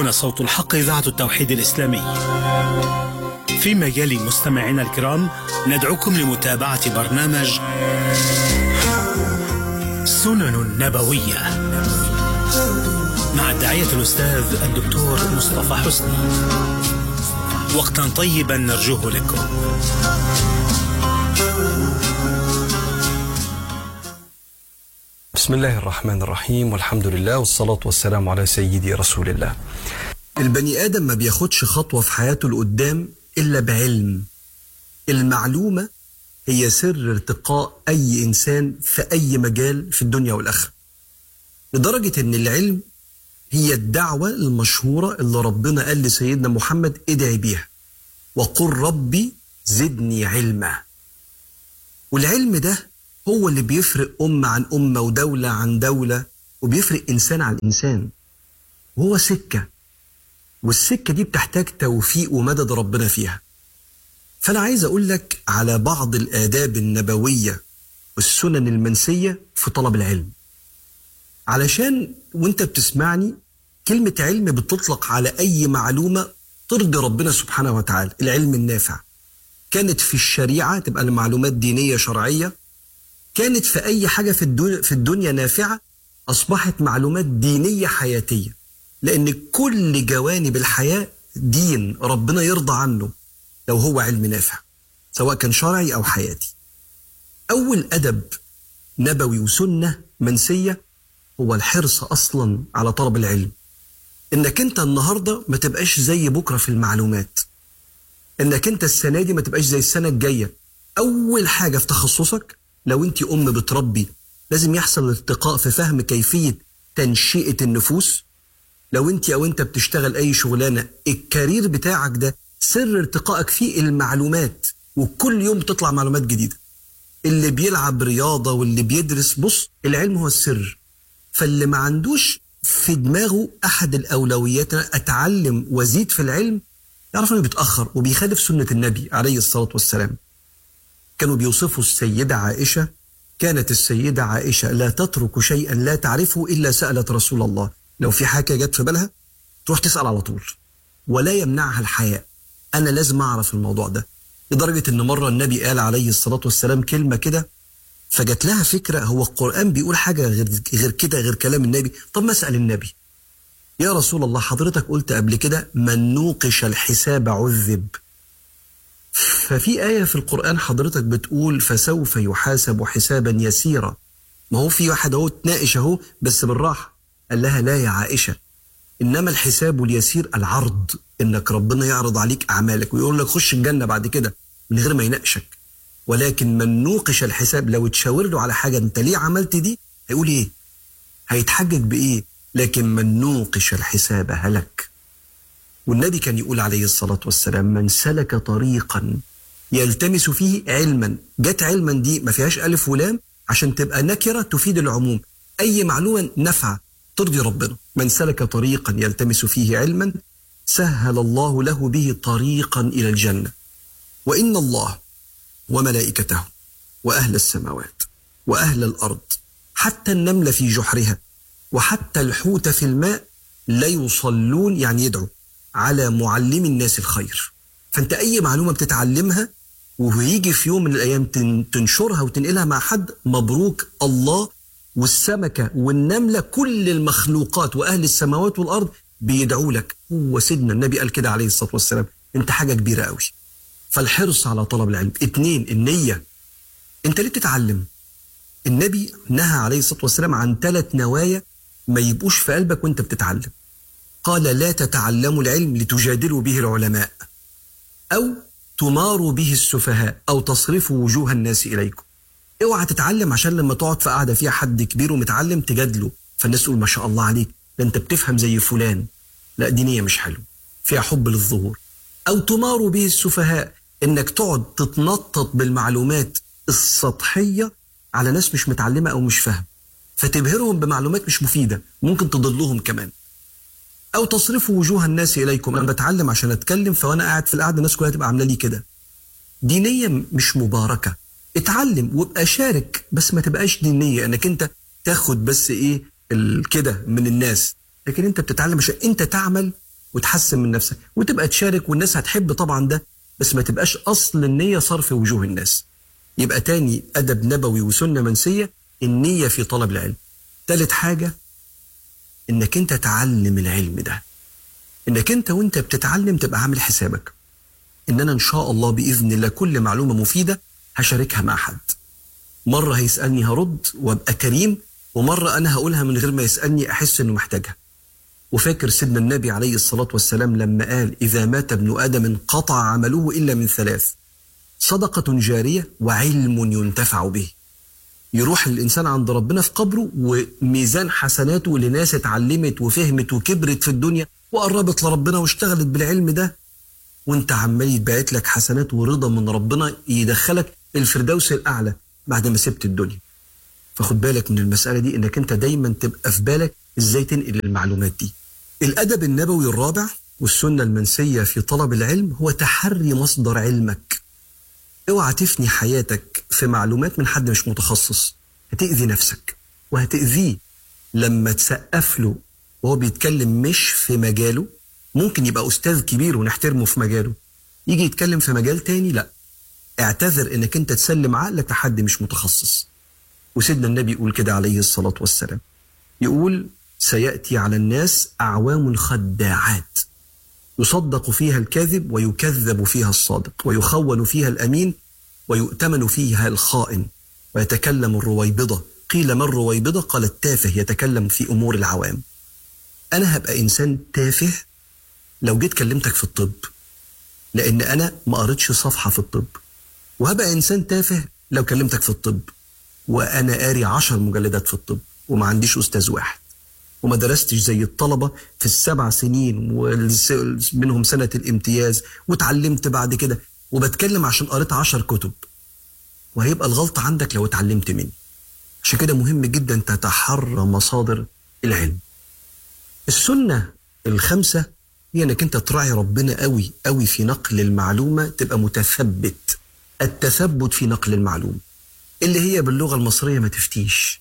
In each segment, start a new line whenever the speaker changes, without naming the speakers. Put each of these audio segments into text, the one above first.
هنا صوت الحق إذاعة التوحيد الإسلامي في مجال مستمعينا الكرام ندعوكم لمتابعة برنامج سنن نبوية مع الداعية الأستاذ الدكتور مصطفى حسني وقتا طيبا نرجوه لكم
بسم الله الرحمن الرحيم والحمد لله والصلاة والسلام على سيدي رسول الله
البني آدم ما بياخدش خطوة في حياته لقدام إلا بعلم المعلومة هي سر ارتقاء أي إنسان في أي مجال في الدنيا والآخرة لدرجة إن العلم هي الدعوة المشهورة اللي ربنا قال لسيدنا محمد ادعي بيها وقل ربي زدني علما والعلم ده هو اللي بيفرق أمة عن أمة ودولة عن دولة وبيفرق إنسان عن إنسان وهو سكة والسكة دي بتحتاج توفيق ومدد ربنا فيها فأنا عايز أقول لك على بعض الآداب النبوية والسنن المنسية في طلب العلم علشان وانت بتسمعني كلمة علم بتطلق على أي معلومة ترضي ربنا سبحانه وتعالى العلم النافع كانت في الشريعة تبقى المعلومات دينية شرعية كانت في أي حاجة في الدنيا, في الدنيا نافعة أصبحت معلومات دينية حياتية لأن كل جوانب الحياة دين ربنا يرضى عنه لو هو علم نافع سواء كان شرعي أو حياتي أول أدب نبوي وسنة منسية هو الحرص أصلا على طلب العلم إنك أنت النهاردة ما تبقاش زي بكرة في المعلومات إنك أنت السنة دي ما تبقاش زي السنة الجاية أول حاجة في تخصصك لو أنت أم بتربي لازم يحصل ارتقاء في فهم كيفية تنشئة النفوس لو أنت أو أنت بتشتغل أي شغلانة الكارير بتاعك ده سر ارتقائك فيه المعلومات وكل يوم بتطلع معلومات جديدة اللي بيلعب رياضة واللي بيدرس بص العلم هو السر فاللي ما عندوش في دماغه أحد الأولويات أتعلم وأزيد في العلم يعرف إنه بيتأخر وبيخالف سنة النبي عليه الصلاة والسلام كانوا بيوصفوا السيدة عائشة كانت السيدة عائشة لا تترك شيئا لا تعرفه إلا سألت رسول الله لو في حاجة جت في بالها تروح تسأل على طول ولا يمنعها الحياء أنا لازم أعرف الموضوع ده لدرجة إن مرة النبي قال عليه الصلاة والسلام كلمة كده فجت لها فكرة هو القرآن بيقول حاجة غير, غير كده غير كلام النبي طب ما أسأل النبي يا رسول الله حضرتك قلت قبل كده من نوقش الحساب عذب ففي آية في القرآن حضرتك بتقول فسوف يحاسب حسابا يسيرا ما هو في واحد اهو اتناقش اهو بس بالراحة قال لها لا يا عائشة إنما الحساب اليسير العرض إنك ربنا يعرض عليك أعمالك ويقول لك خش الجنة بعد كده من غير ما يناقشك ولكن من نوقش الحساب لو تشاور له على حاجة أنت ليه عملت دي هيقول إيه هيتحجج بإيه لكن من نوقش الحساب هلك والنبي كان يقول عليه الصلاة والسلام من سلك طريقا يلتمس فيه علما جت علما دي ما فيهاش ألف ولام عشان تبقى نكرة تفيد العموم أي معلومة نفع ترضي ربنا من سلك طريقا يلتمس فيه علما سهل الله له به طريقا إلى الجنة وإن الله وملائكته وأهل السماوات وأهل الأرض حتى النمل في جحرها وحتى الحوت في الماء لا يصلون يعني يدعو على معلم الناس الخير فأنت أي معلومة بتتعلمها ويجي في يوم من الأيام تنشرها وتنقلها مع حد مبروك الله والسمكة والنملة كل المخلوقات وأهل السماوات والأرض بيدعوا لك هو سيدنا النبي قال كده عليه الصلاة والسلام أنت حاجة كبيرة قوي فالحرص على طلب العلم اتنين النية أنت ليه بتتعلم النبي نهى عليه الصلاة والسلام عن ثلاث نوايا ما يبقوش في قلبك وانت بتتعلم قال لا تتعلموا العلم لتجادلوا به العلماء أو تماروا به السفهاء أو تصرفوا وجوه الناس إليكم اوعى تتعلم عشان لما تقعد في قعده فيها حد كبير ومتعلم تجادله فالناس تقول ما شاء الله عليك ده انت بتفهم زي فلان لا دي نيه مش حلو فيها حب للظهور او تماروا به السفهاء انك تقعد تتنطط بالمعلومات السطحيه على ناس مش متعلمه او مش فاهم فتبهرهم بمعلومات مش مفيده ممكن تضلهم كمان او تصرفوا وجوه الناس اليكم انا بتعلم عشان اتكلم فوانا قاعد في القعده الناس كلها تبقى عامله لي كده دي نيه مش مباركه اتعلم وابقى شارك بس ما تبقاش دينيه انك انت تاخد بس ايه كده من الناس لكن انت بتتعلم عشان انت تعمل وتحسن من نفسك وتبقى تشارك والناس هتحب طبعا ده بس ما تبقاش اصل النيه صرف وجوه الناس يبقى تاني ادب نبوي وسنه منسيه النيه في طلب العلم تالت حاجه انك انت تعلم العلم ده انك انت وانت بتتعلم تبقى عامل حسابك ان انا ان شاء الله باذن الله كل معلومه مفيده هشاركها مع حد مره هيسالني هرد وابقى كريم ومره انا هقولها من غير ما يسالني احس انه محتاجها وفاكر سيدنا النبي عليه الصلاه والسلام لما قال اذا مات ابن ادم انقطع عمله الا من ثلاث صدقه جاريه وعلم ينتفع به يروح الانسان عند ربنا في قبره وميزان حسناته لناس اتعلمت وفهمت وكبرت في الدنيا وقربت لربنا واشتغلت بالعلم ده وانت عمال يتبعت لك حسنات ورضا من ربنا يدخلك الفردوس الاعلى بعد ما سبت الدنيا فخد بالك من المساله دي انك انت دايما تبقى في بالك ازاي تنقل المعلومات دي الادب النبوي الرابع والسنه المنسيه في طلب العلم هو تحري مصدر علمك اوعى تفني حياتك في معلومات من حد مش متخصص هتأذي نفسك وهتأذيه لما تسقف له وهو بيتكلم مش في مجاله ممكن يبقى أستاذ كبير ونحترمه في مجاله يجي يتكلم في مجال تاني لا اعتذر انك انت تسلم عقلك لحد مش متخصص وسيدنا النبي يقول كده عليه الصلاة والسلام يقول سيأتي على الناس أعوام خداعات يصدق فيها الكاذب ويكذب فيها الصادق ويخون فيها الأمين ويؤتمن فيها الخائن ويتكلم الرويبضة قيل ما الرويبضة قال التافه يتكلم في أمور العوام أنا هبقى إنسان تافه لو جيت كلمتك في الطب لأن أنا ما قريتش صفحة في الطب وهبقى إنسان تافه لو كلمتك في الطب وأنا قاري عشر مجلدات في الطب وما عنديش أستاذ واحد وما درستش زي الطلبة في السبع سنين ومنهم سنة الامتياز واتعلمت بعد كده وبتكلم عشان قريت عشر كتب وهيبقى الغلطة عندك لو اتعلمت مني عشان كده مهم جدا تتحرى مصادر العلم السنة الخمسة هي انك انت تراعي ربنا قوي قوي في نقل المعلومة تبقى متثبت التثبت في نقل المعلومة اللي هي باللغة المصرية ما تفتيش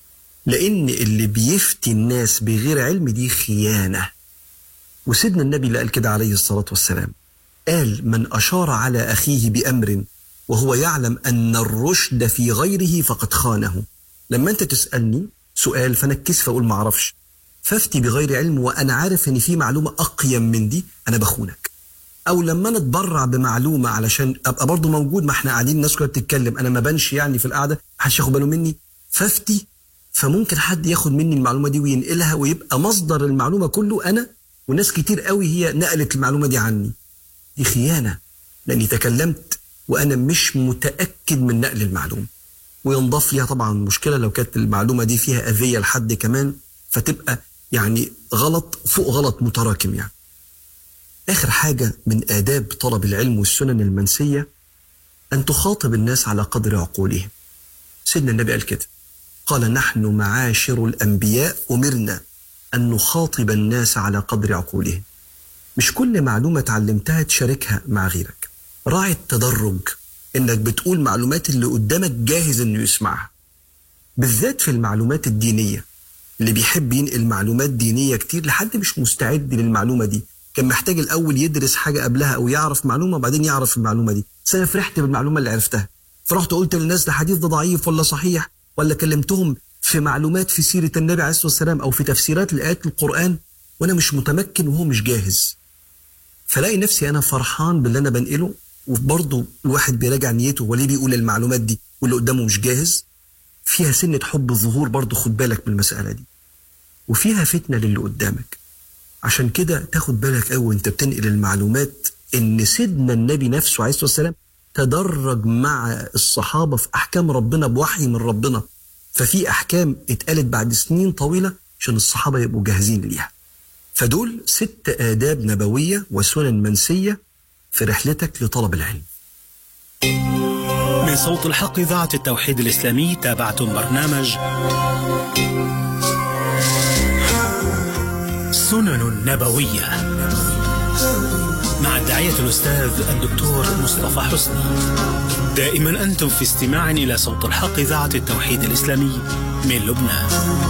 لأن اللي بيفتي الناس بغير علم دي خيانة وسيدنا النبي اللي قال كده عليه الصلاة والسلام قال من أشار على أخيه بأمر وهو يعلم أن الرشد في غيره فقد خانه لما أنت تسألني سؤال فأنا اتكسف أقول ما أعرفش فافتي بغير علم وأنا عارف إن في معلومة أقيم من دي أنا بخونك أو لما أنا أتبرع بمعلومة علشان أبقى برضه موجود ما إحنا قاعدين الناس كلها بتتكلم أنا ما بنش يعني في القعدة محدش ياخد باله مني فافتي فممكن حد ياخد مني المعلومه دي وينقلها ويبقى مصدر المعلومه كله انا وناس كتير قوي هي نقلت المعلومه دي عني دي خيانه لاني تكلمت وانا مش متاكد من نقل المعلومه وينضاف ليها طبعا مشكله لو كانت المعلومه دي فيها اذيه لحد كمان فتبقى يعني غلط فوق غلط متراكم يعني اخر حاجه من اداب طلب العلم والسنن المنسيه ان تخاطب الناس على قدر عقولهم سيدنا النبي قال كده قال نحن معاشر الانبياء امرنا ان نخاطب الناس على قدر عقولهم مش كل معلومه اتعلمتها تشاركها مع غيرك راعي التدرج انك بتقول معلومات اللي قدامك جاهز انه يسمعها بالذات في المعلومات الدينيه اللي بيحب ينقل معلومات دينيه كتير لحد مش مستعد للمعلومه دي كان محتاج الاول يدرس حاجه قبلها او يعرف معلومه وبعدين يعرف المعلومه دي بس انا فرحت بالمعلومه اللي عرفتها فرحت قلت للناس ده حديث ده ضعيف ولا صحيح ولا كلمتهم في معلومات في سيرة النبي عليه الصلاة والسلام أو في تفسيرات لآيات القرآن وأنا مش متمكن وهو مش جاهز فلاقي نفسي أنا فرحان باللي أنا بنقله وبرضه الواحد بيراجع نيته وليه بيقول المعلومات دي واللي قدامه مش جاهز فيها سنة حب الظهور برضه خد بالك من المسألة دي وفيها فتنة للي قدامك عشان كده تاخد بالك قوي وانت بتنقل المعلومات ان سيدنا النبي نفسه عليه الصلاه والسلام تدرج مع الصحابه في احكام ربنا بوحي من ربنا ففي احكام اتقالت بعد سنين طويله عشان الصحابه يبقوا جاهزين ليها فدول ست آداب نبوية وسنن منسية في رحلتك لطلب العلم
من صوت الحق إذاعة التوحيد الإسلامي تابعتم برنامج سنن نبوية مع الداعية الأستاذ الدكتور مصطفى حسني دائما أنتم في استماع إلى صوت الحق إذاعة التوحيد الإسلامي من لبنان